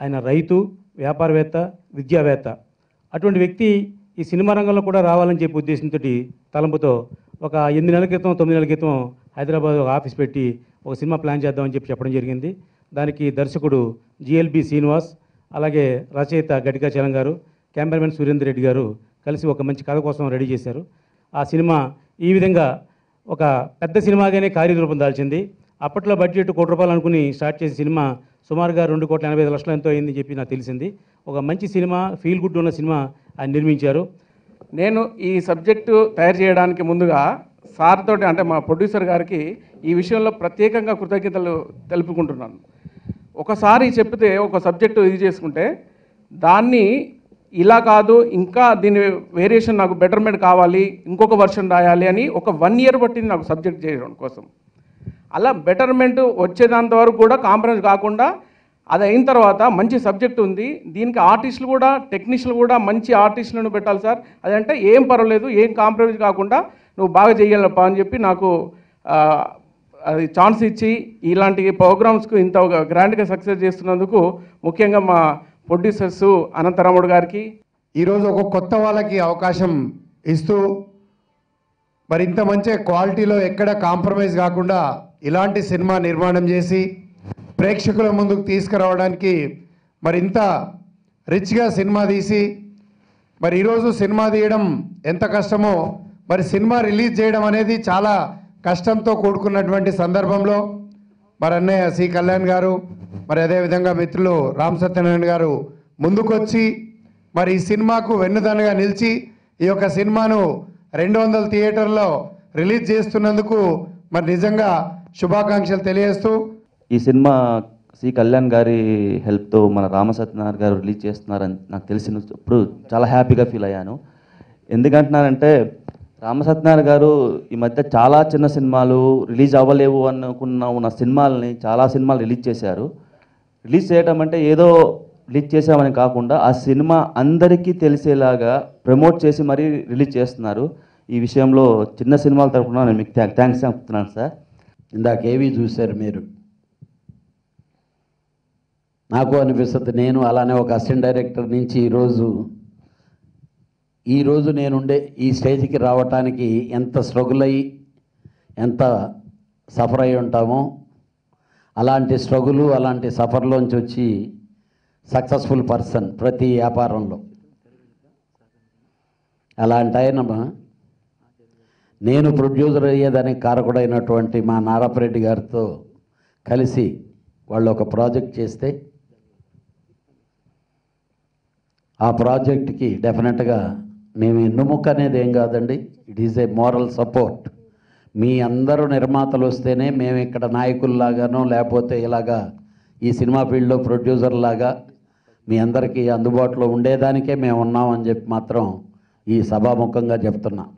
ఆయన రైతు వ్యాపారవేత్త విద్యావేత్త అటువంటి వ్యక్తి ఈ సినిమా రంగంలో కూడా రావాలని చెప్పి ఉద్దేశంతో తలంపుతో ఒక ఎనిమిది నెలల క్రితం తొమ్మిది నెలల క్రితం హైదరాబాద్ ఒక ఆఫీస్ పెట్టి ఒక సినిమా ప్లాన్ చేద్దామని చెప్పి చెప్పడం జరిగింది దానికి దర్శకుడు జిఎల్బి శ్రీనివాస్ అలాగే రచయిత గడికా చలం గారు కెమెరామెన్ సురేందర్ రెడ్డి గారు కలిసి ఒక మంచి కథ కోసం రెడీ చేశారు ఆ సినిమా ఈ విధంగా ఒక పెద్ద సినిమాగానే కార్యరూపం దాల్చింది అప్పట్లో బడ్జెట్ కోటి రూపాయలు అనుకుని స్టార్ట్ చేసిన సినిమా సుమారుగా రెండు కోట్ల ఎనభై ఐదు లక్షలు ఎంతో అయిందని చెప్పి నాకు తెలిసింది ఒక మంచి సినిమా ఫీల్ గుడ్ ఉన్న సినిమా ఆయన నిర్మించారు నేను ఈ సబ్జెక్టు తయారు చేయడానికి ముందుగా సార్ తోటి అంటే మా ప్రొడ్యూసర్ గారికి ఈ విషయంలో ప్రత్యేకంగా కృతజ్ఞతలు తెలుపుకుంటున్నాను ఒకసారి చెప్తే ఒక సబ్జెక్టు ఇది చేసుకుంటే దాన్ని ఇలా కాదు ఇంకా దీని వేరియేషన్ నాకు బెటర్మెంట్ కావాలి ఇంకొక వర్షన్ రాయాలి అని ఒక వన్ ఇయర్ పట్టింది నాకు సబ్జెక్ట్ చేయడం కోసం అలా బెటర్మెంట్ వచ్చేదాంత వరకు కూడా కాంప్రమైజ్ కాకుండా అది అయిన తర్వాత మంచి సబ్జెక్ట్ ఉంది దీనికి ఆర్టిస్టులు కూడా టెక్నీషియన్లు కూడా మంచి ఆర్టిస్టులను పెట్టాలి సార్ అదంటే ఏం పర్వాలేదు ఏం కాంప్రమైజ్ కాకుండా నువ్వు బాగా చేయాలప్పా అని చెప్పి నాకు ఆ, అది ఛాన్స్ ఇచ్చి ఇలాంటి ప్రోగ్రామ్స్కు ఇంత ఒక గ్రాండ్గా సక్సెస్ చేస్తున్నందుకు ముఖ్యంగా మా ప్రొడ్యూసర్స్ అనంతరాముడు గారికి ఈరోజు ఒక కొత్త వాళ్ళకి అవకాశం ఇస్తూ మరి ఇంత మంచి క్వాలిటీలో ఎక్కడ కాంప్రమైజ్ కాకుండా ఇలాంటి సినిమా నిర్మాణం చేసి ప్రేక్షకుల ముందుకు తీసుకురావడానికి మరి ఇంత రిచ్గా సినిమా తీసి మరి ఈరోజు సినిమా తీయడం ఎంత కష్టమో మరి సినిమా రిలీజ్ చేయడం అనేది చాలా కష్టంతో కూడుకున్నటువంటి సందర్భంలో మరి అన్నయ్య సి కళ్యాణ్ గారు మరి అదేవిధంగా మిత్రులు రామ్ సత్యనారాయణ గారు ముందుకొచ్చి మరి ఈ సినిమాకు వెన్నుదన్నుగా నిలిచి ఈ యొక్క సినిమాను రెండు వందల థియేటర్లో రిలీజ్ చేస్తున్నందుకు మరి నిజంగా శుభాకాంక్షలు తెలియజేస్తూ ఈ సినిమా సి కళ్యాణ్ గారి హెల్ప్తో మన రామ సత్యనారాయణ గారు రిలీజ్ చేస్తున్నారని నాకు తెలిసినప్పుడు చాలా హ్యాపీగా ఫీల్ అయ్యాను ఎందుకంటున్నానంటే రామ సత్యనారాయణ గారు ఈ మధ్య చాలా చిన్న సినిమాలు రిలీజ్ అవ్వలేవు అనుకున్న ఉన్న సినిమాలని చాలా సినిమాలు రిలీజ్ చేశారు రిలీజ్ చేయడం అంటే ఏదో రిలీజ్ చేసామని కాకుండా ఆ సినిమా అందరికీ తెలిసేలాగా ప్రమోట్ చేసి మరీ రిలీజ్ చేస్తున్నారు ఈ విషయంలో చిన్న సినిమాల తరఫున నేను మీకు థ్యాంక్స్ చెప్తున్నాను సార్ ఇందాక ఏవి చూశారు మీరు నాకు అనిపిస్తుంది నేను అలానే ఒక అసిస్టెంట్ డైరెక్టర్ నుంచి ఈరోజు ఈరోజు నేనుండే ఈ స్టేజ్కి రావటానికి ఎంత స్ట్రగుల్ అయ్యి ఎంత సఫర్ అయి ఉంటామో అలాంటి స్ట్రగులు అలాంటి సఫర్లోంచి వచ్చి సక్సెస్ఫుల్ పర్సన్ ప్రతి వ్యాపారంలో అలాంటి ఆయన నేను ప్రొడ్యూసర్ అయ్యేదానికి కారకుడైనటువంటి మా నారపరెడ్డి గారితో కలిసి వాళ్ళు ఒక ప్రాజెక్ట్ చేస్తే ఆ ప్రాజెక్ట్కి డెఫినెట్గా మేము ఎన్నుముక్క అనేది ఏం కాదండి it is a moral support మీ అందరూ నిర్మాతలు వస్తేనే మేము ఇక్కడ నాయకుల్లాగానో లేకపోతే ఇలాగా ఈ సినిమా ఫీల్డ్లో ప్రొడ్యూసర్ లాగా మీ అందరికీ అందుబాటులో ఉండేదానికే మేము ఉన్నామని చెప్పి మాత్రం ఈ సభాముఖంగా చెప్తున్నా